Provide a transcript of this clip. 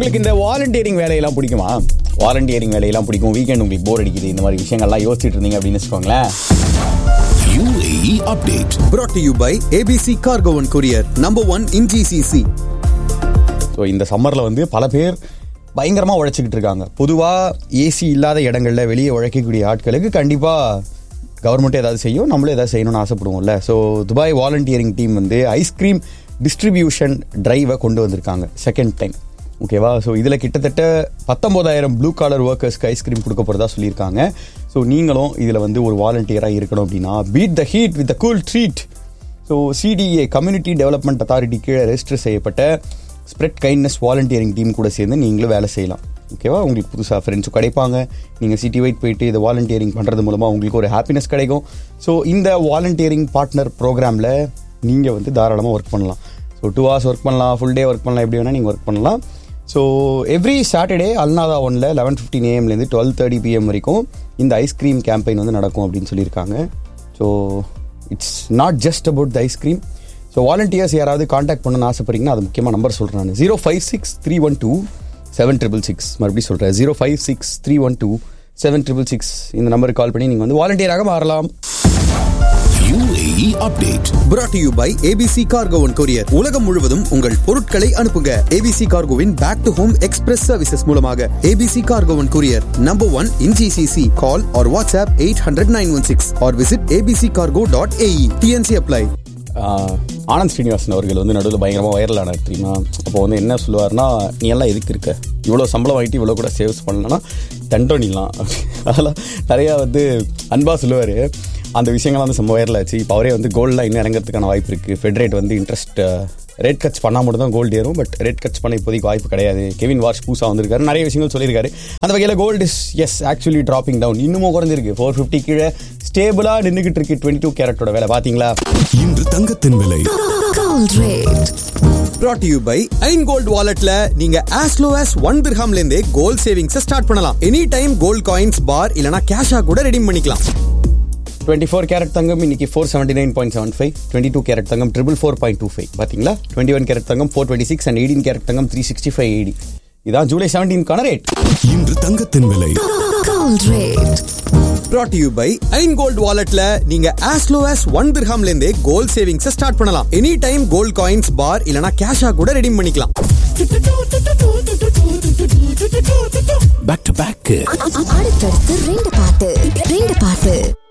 உங்களுக்கு இந்த வாலண்டியரிங் வேலையெல்லாம் பிடிக்குமா வாலண்டியரிங் வேலையெல்லாம் பிடிக்கும் வீக்கெண்ட் உங்களுக்கு போர் அடிக்குது இந்த மாதிரி விஷயங்கள்லாம் யோசிச்சுட்டு இருந்தீங்க அப்படின்னு வச்சுக்கோங்களேன் UAE update. brought to you by ABC Cargo and Courier, number one in GCC. So இந்த சம்மரில் வந்து பல பேர் பயங்கரமாக உழைச்சிக்கிட்டு இருக்காங்க பொதுவாக ஏசி இல்லாத இடங்களில் வெளியே உழைக்கக்கூடிய ஆட்களுக்கு கண்டிப்பாக கவர்மெண்ட் ஏதாவது செய்யும் நம்மளும் ஏதாவது செய்யணும்னு ஆசைப்படுவோம்ல ஸோ துபாய் வாலண்டியரிங் டீம் வந்து ஐஸ்கிரீம் டிஸ்ட்ரிபியூஷன் டிரைவை கொண்டு வந்திருக்காங்க செகண்ட் டைம் ஓகேவா ஸோ இதில் கிட்டத்தட்ட பத்தொம்போதாயிரம் ப்ளூ காலர் ஒர்க்கர்ஸ்க்கு ஐஸ்கிரீம் கொடுக்க போகிறதா சொல்லியிருக்காங்க ஸோ நீங்களும் இதில் வந்து ஒரு வாலண்டியராக இருக்கணும் அப்படின்னா beat the heat with the cool treat so CDA community development authority கீழே ரெஜிஸ்டர் செய்யப்பட்ட ஸ்ப்ரெட் கைண்ட்னஸ் வாலண்டியரிங் டீம் கூட சேர்ந்து நீங்களும் வேலை செய்யலாம் ஓகேவா உங்களுக்கு புதுசாக ஃப்ரெண்ட்ஸும் கிடைப்பாங்க நீங்கள் சிட்டி வைட் போயிட்டு இந்த வாலண்டியரிங் பண்ணுறது மூலமாக உங்களுக்கு ஒரு ஹாப்பினஸ் கிடைக்கும் ஸோ இந்த வாலண்டியரிங் பார்ட்னர் ப்ரோக்ராமில் நீங்கள் வந்து தாராளமாக ஒர்க் பண்ணலாம் ஸோ டூ ஹவர்ஸ் ஒர்க் பண்ணலாம் ஃபுல் டே ஒர்க் பண்ணலாம் எப்படி வேணால் நீங்கள் ஒர்க் பண்ணலாம் ஸோ எவ்ரி சாட்டர்டே அல்நாதா ஒன்ல லெவன் ஃபிஃப்டின் ஏஎம்லேருந்து டுவெல் தேர்ட்டி பிஎம் வரைக்கும் இந்த ஐஸ்கிரீம் கேம்பெயின் வந்து நடக்கும் அப்படின்னு சொல்லியிருக்காங்க so it's not just about the ice cream so volunteers யாராவது காண்டாக்ட் பண்ணணும்னு ஆசைப்படுறீங்கன்னா அது முக்கியமாக நம்பர் சொல்கிறேன் நான் zero five six three one two seven triple six மறுபடியும் சொல்கிறேன் zero five six three one two seven triple six இந்த நம்பருக்கு கால் பண்ணி நீங்கள் வந்து வாலண்டியராக மாறலாம் UAE update. brought to you by ABC Cargo and Courier. உலகம் முழுவதும் உங்கள் பொருட்களை அனுப்புங்க ABC Cargoவின் back to home express services மூலமாக ABC Cargo and Courier, number one in GCC. Call or WhatsApp 800-916 or visit abccargo.ae. TNC apply. ஆஹ், ஆனந்த் ஸ்ரீனிவாசன் அவர்கள் வந்து நடுவில் பயங்கரமாக வைரல் ஆனார் தெரியுமா அப்போ வந்து என்ன சொல்லுவார்னா நீ எல்லாம் எதுக்கு இருக்க இவ்வளோ சம்பளம் வாங்கிட்டு இவ்வளோ கூட சேவ்ஸ் பண்ணலன்னா தண்டோனிலாம் அதெல்லாம் நிறையா வந்து அன்பாக சொல்லுவார் அந்த விஷயங்கள்லாம் வந்து செம்ம வைரல் ஆச்சு இப்போ அவரே வந்து கோல்டெலாம் இன்னும் இறங்குறதுக்கான வாய்ப்பு இருக்குது ஃபெட்ரேட் வந்து இன்ட்ரெஸ்ட் ரேட் கட்ஸ் பண்ணால் மட்டும் தான் கோல்டு ஏறும் பட் ரேட் கட்ஸ் பண்ண இப்போதைக்கு வாய்ப்பு கிடையாது கெவின் வார்ஸ் பூசா வந்திருக்காரு நிறைய விஷயங்கள் சொல்லியிருக்காரு அந்த வகையில் gold is as actually dropping down இன்னமும் குறைஞ்சிருக்கு ஃபோர் ஃபிஃப்டி கீழே ஸ்டேபிளாக நின்றுக்கிட்டு இருக்கு டுவெண்ட்டி டூ கேரட்டோட வேலை பார்த்தீங்களா இன்று தங்கத்தின் விலை Gold rate. brought to you by ஐன் கோல்ட் வாலெட்ல நீங்க as low as ஒன் திர்ஹாம்ல இருந்தே கோல்ட் சேவிங்ஸ் ஸ்டார்ட் பண்ணலாம் any time gold coins bar இல்லனா கேஷா கூட ரெடீம் பண்ணிக்கலாம் டுவெண்ட்டி ஃபோர் கேரட் தங்கம் இன்னைக்கு four seventy nine point seven five twenty two carat தங்கம் triple four point two five பார்த்தீங்களா டுவெண்ட்டி ஒன் கேரட் தங்கம் four twenty six and eighteen carat தங்கம் த்ரீ சிக்ஸ்டி ஃபைவ் எயிட்டி இதான் July செவன்டீன்கான rate இன்று தங்கத்தின் விலை Gold rate. brought to you by ஐன் gold வாலெட்ல நீங்க as low as ஒன் திர்ஹாம்ல இருந்தே கோல்ட் சேவிங்ஸ் ஸ்டார்ட் பண்ணலாம் any time gold coins bar இல்லனா கேஷா கூட ரெடீம் பண்ணிக்கலாம் பேக் டு பேக் அடுத்தடுத்து ரெண்டு பாட்டு ரெண்டு பாட்டு